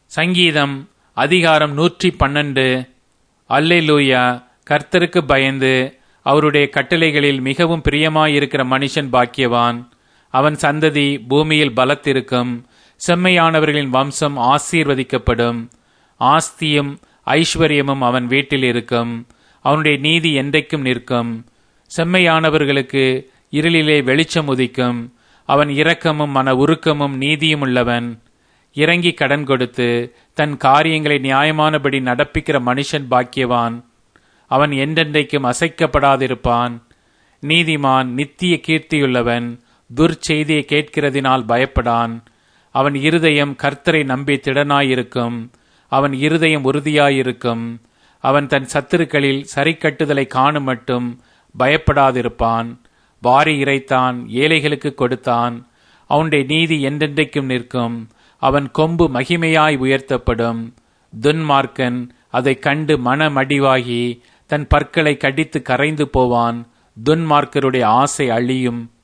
சங்கீதம் அதிகாரம் நூற்றி பன்னெண்டு அல்லேலூயா கர்த்தருக்கு பயந்து அவருடைய கட்டளைகளில் மிகவும் பிரியமாயிருக்கிற மனுஷன் பாக்கியவான் அவன் சந்ததி பூமியில் பலத்திருக்கும் செம்மையானவர்களின் வம்சம் ஆசீர்வதிக்கப்படும் ஆஸ்தியும் ஐஸ்வர்யமும் அவன் வீட்டில் இருக்கும் அவனுடைய நீதி என்றைக்கும் நிற்கும் செம்மையானவர்களுக்கு இருளிலே வெளிச்சம் உதிக்கும் அவன் இரக்கமும் மன உருக்கமும் நீதியும் உள்ளவன் இறங்கி கடன் கொடுத்து தன் காரியங்களை நியாயமானபடி நடப்பிக்கிற மனுஷன் பாக்கியவான் அவன் என்றென்றைக்கும் அசைக்கப்படாதிருப்பான் நீதிமான் நித்திய கீர்த்தியுள்ளவன் துர்ச்செய்தியை கேட்கிறதினால் பயப்படான் அவன் இருதயம் கர்த்தரை நம்பி திடனாயிருக்கும் அவன் இருதயம் உறுதியாயிருக்கும் அவன் தன் சத்துருக்களில் சரிக்கட்டுதலை காணும் மட்டும் பயப்படாதிருப்பான் வாரி இறைத்தான் ஏழைகளுக்கு கொடுத்தான் அவனுடைய நீதி என்றென்றைக்கும் நிற்கும் அவன் கொம்பு மகிமையாய் உயர்த்தப்படும் துன்மார்க்கன் அதை கண்டு மனமடிவாகி தன் பற்களை கடித்து கரைந்து போவான் துன்மார்க்கருடைய ஆசை அழியும்